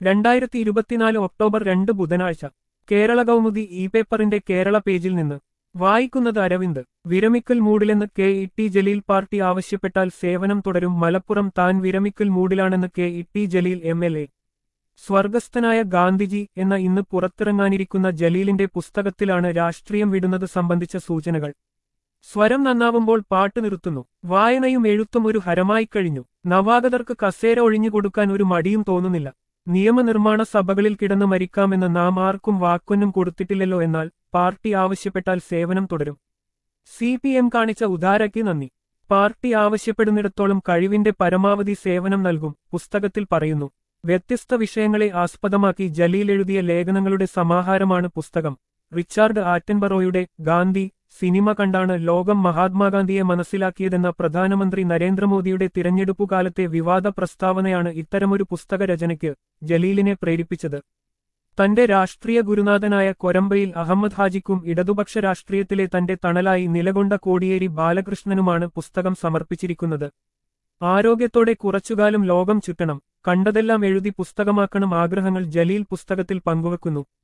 രണ്ടായിരത്തി ഇരുപത്തിനാല് ഒക്ടോബർ രണ്ട് ബുധനാഴ്ച കേരള കൗമുദി ഇ പേപ്പറിന്റെ കേരള പേജിൽ നിന്ന് വായിക്കുന്നത് അരവിന്ദ് വിരമിക്കൽ മൂഡിലെന്ന് കെ ഇ ടി ജലീൽ പാർട്ടി ആവശ്യപ്പെട്ടാൽ സേവനം തുടരും മലപ്പുറം താൻ വിരമിക്കൽ മൂഡിലാണെന്ന് കെ ഇ T Jaleel M L A സ്വർഗസ്ഥനായ ഗാന്ധിജി എന്ന ഇന്ന് പുറത്തിറങ്ങാനിരിക്കുന്ന ജലീലിന്റെ പുസ്തകത്തിലാണ് രാഷ്ട്രീയം വിടുന്നത് സംബന്ധിച്ച സൂചനകൾ സ്വരം നന്നാവുമ്പോൾ പാട്ട് നിർത്തുന്നു വായനയും എഴുത്തും ഒരു ഹരമായി കഴിഞ്ഞു നവാഗതർക്ക് കസേര ഒഴിഞ്ഞുകൊടുക്കാൻ ഒരു മടിയും തോന്നുന്നില്ല നിയമനിർമ്മാണ സഭകളിൽ കിടന്ന് മരിക്കാമെന്ന് നാം ആർക്കും വാക്കൊന്നും കൊടുത്തിട്ടില്ലല്ലോ എന്നാൽ പാർട്ടി ആവശ്യപ്പെട്ടാൽ സേവനം തുടരും സി പി എം കാണിച്ച ഉദാരയ്ക്ക് നന്ദി പാർട്ടി ആവശ്യപ്പെടുന്നിടത്തോളം കഴിവിന്റെ പരമാവധി സേവനം നൽകും പുസ്തകത്തിൽ പറയുന്നു വ്യത്യസ്ത വിഷയങ്ങളെ ആസ്പദമാക്കി ജലീൽ എഴുതിയ ലേഖനങ്ങളുടെ സമാഹാരമാണ് പുസ്തകം റിച്ചാർഡ് ആറ്റൻബറോയുടെ ഗാന്ധി സിനിമ കണ്ടാണ് ലോകം മഹാത്മാഗാന്ധിയെ മനസ്സിലാക്കിയതെന്ന പ്രധാനമന്ത്രി നരേന്ദ്രമോദിയുടെ തിരഞ്ഞെടുപ്പുകാലത്തെ വിവാദ പ്രസ്താവനയാണ് ഇത്തരമൊരു പുസ്തക രചനയ്ക്ക് ജലീലിനെ പ്രേരിപ്പിച്ചത് തന്റെ രാഷ്ട്രീയ ഗുരുനാഥനായ കൊരമ്പയിൽ അഹമ്മദ് ഹാജിക്കും ഇടതുപക്ഷ രാഷ്ട്രീയത്തിലെ തന്റെ തണലായി നിലകൊണ്ട കോടിയേരി ബാലകൃഷ്ണനുമാണ് പുസ്തകം സമർപ്പിച്ചിരിക്കുന്നത് ആരോഗ്യത്തോടെ കുറച്ചുകാലം ലോകം ചുറ്റണം കണ്ടതെല്ലാം എഴുതി പുസ്തകമാക്കണം ആഗ്രഹങ്ങൾ ജലീൽ പുസ്തകത്തിൽ പങ്കുവെക്കുന്നു